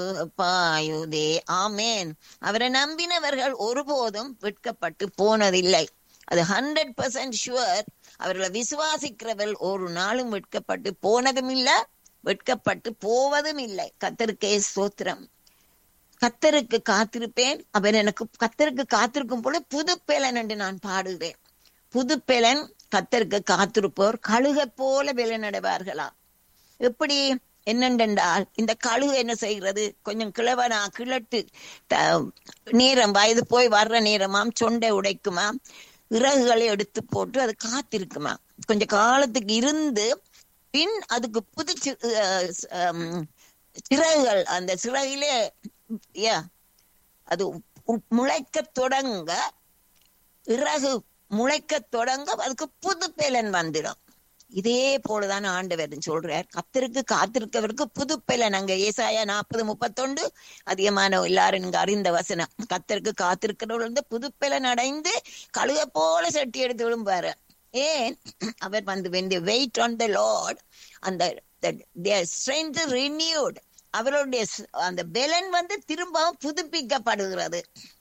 பாயுதே ஆமேன் அவரை நம்பினவர்கள் ஒருபோதும் விற்கப்பட்டு போனதில்லை அது ஹண்ட்ரட் பர்சன்ட் ஷுவர் அவர்களை விசுவாசிக்கிறவர்கள் ஒரு நாளும் விற்கப்பட்டு போனதும் இல்லை வெட்கப்பட்டு போவதும் இல்லை கத்தருக்கே ஸ்தோத்திரம் கத்தருக்கு காத்திருப்பேன் அவர் எனக்கு கத்தருக்கு காத்திருக்கும் போல புது பேலன் என்று நான் பாடுகிறேன் புது பேலன் கத்தருக்கு காத்திருப்போர் கழுகை போல விலனடைவார்களா எப்படி என்னென்றால் இந்த கழுகு என்ன செய்கிறது கொஞ்சம் கிழவனா கிழட்டு நேரம் வயது போய் வர்ற நேரமாம் சொண்டை உடைக்குமாம் இறகுகளை எடுத்து போட்டு அது காத்திருக்குமா கொஞ்ச காலத்துக்கு இருந்து பின் அதுக்கு புது சிறகுகள் அந்த சிறகிலே யா அது முளைக்க தொடங்க இறகு முளைக்க தொடங்க அதுக்கு புது பேலன் வந்துடும் இதே போலதான் ஆண்டவர் சொல்றார் கத்தருக்கு காத்திருக்கவருக்கு புது பேலன் அங்க ஏசாயா நாற்பது முப்பத்தொண்டு அதிகமான எல்லாரும் இங்க அறிந்த வசனம் கத்தருக்கு காத்திருக்கிறவர்கள் வந்து புது பேலன் அடைந்து கழுக போல சட்டி எடுத்து விழும்பாரு ஏன் அவர் வந்து when wait on the lord அந்த ஸ்ட்ரென்த் ரினியூட் அவருடைய அந்த பெலன் வந்து திரும்பவும் புதுப்பிக்கப்படுகிறது